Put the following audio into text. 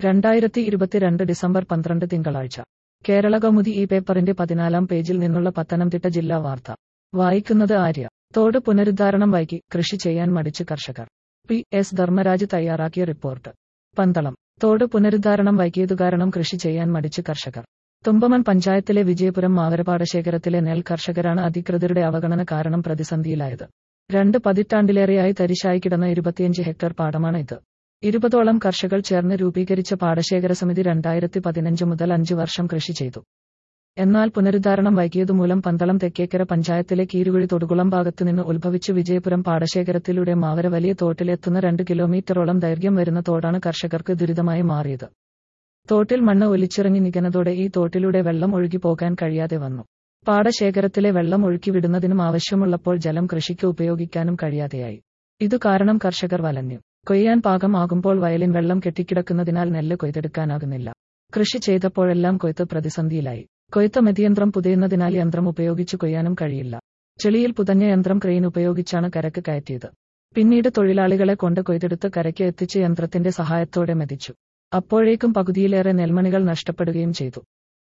രണ്ടായിരത്തി ഇരുപത്തിരണ്ട് ഡിസംബർ പന്ത്രണ്ട് തിങ്കളാഴ്ച കേരള കൗമുദി ഈ പേപ്പറിന്റെ പതിനാലാം പേജിൽ നിന്നുള്ള പത്തനംതിട്ട ജില്ലാ വാർത്ത വായിക്കുന്നത് ആര്യ തോട് പുനരുദ്ധാരണം വൈകി കൃഷി ചെയ്യാൻ മടിച്ച് കർഷകർ പി എസ് ധർമ്മരാജ് തയ്യാറാക്കിയ റിപ്പോർട്ട് പന്തളം തോട് പുനരുദ്ധാരണം വൈകിയതു കാരണം കൃഷി ചെയ്യാൻ മടിച്ച് കർഷകർ തുമ്പമൺ പഞ്ചായത്തിലെ വിജയപുരം മാവരപാടശേഖരത്തിലെ നെൽ കർഷകരാണ് അധികൃതരുടെ അവഗണന കാരണം പ്രതിസന്ധിയിലായത് രണ്ട് പതിറ്റാണ്ടിലേറെയായി തരിശായി കിടന്ന ഇരുപത്തിയഞ്ച് ഹെക്ടർ പാടമാണ് ഇത് ഇരുപതോളം കർഷകർ ചേർന്ന് രൂപീകരിച്ച പാടശേഖര സമിതി രണ്ടായിരത്തി പതിനഞ്ച് മുതൽ അഞ്ച് വർഷം കൃഷി ചെയ്തു എന്നാൽ പുനരുദ്ധാരണം വൈകിയതുമൂലം പന്തളം തെക്കേക്കര പഞ്ചായത്തിലെ കീരുകുഴി തൊടുകുളം ഭാഗത്തുനിന്ന് ഉത്ഭവിച്ച് വിജയപുരം പാടശേഖരത്തിലൂടെ മാവര വലിയ തോട്ടിലെത്തുന്ന രണ്ട് കിലോമീറ്ററോളം ദൈർഘ്യം വരുന്ന തോടാണ് കർഷകർക്ക് ദുരിതമായി മാറിയത് തോട്ടിൽ മണ്ണ് ഒലിച്ചിറങ്ങി നികനതോടെ ഈ തോട്ടിലൂടെ വെള്ളം ഒഴുകി പോകാൻ കഴിയാതെ വന്നു പാടശേഖരത്തിലെ വെള്ളം ഒഴുക്കി വിടുന്നതിനും ആവശ്യമുള്ളപ്പോൾ ജലം കൃഷിക്ക് ഉപയോഗിക്കാനും കഴിയാതെയായി ഇതു കാരണം കർഷകർ വലഞ്ഞു കൊയ്യാൻ പാകമാകുമ്പോൾ വയലിൻ വെള്ളം കെട്ടിക്കിടക്കുന്നതിനാൽ നെല്ല് കൊയ്തെടുക്കാനാകുന്നില്ല കൃഷി ചെയ്തപ്പോഴെല്ലാം കൊയ്ത്ത് പ്രതിസന്ധിയിലായി കൊയ്ത്ത മെതിയന്ത്രം പുതയുന്നതിനാൽ യന്ത്രം ഉപയോഗിച്ച് കൊയ്യാനും കഴിയില്ല ചെളിയിൽ പുതഞ്ഞ യന്ത്രം ക്രെയിൻ ഉപയോഗിച്ചാണ് കരക്ക് കയറ്റിയത് പിന്നീട് തൊഴിലാളികളെ കൊണ്ട് കൊയ്തെടുത്ത് കരയ്ക്ക് എത്തിച്ച് യന്ത്രത്തിന്റെ സഹായത്തോടെ മെതിച്ചു അപ്പോഴേക്കും പകുതിയിലേറെ നെൽമണികൾ നഷ്ടപ്പെടുകയും ചെയ്തു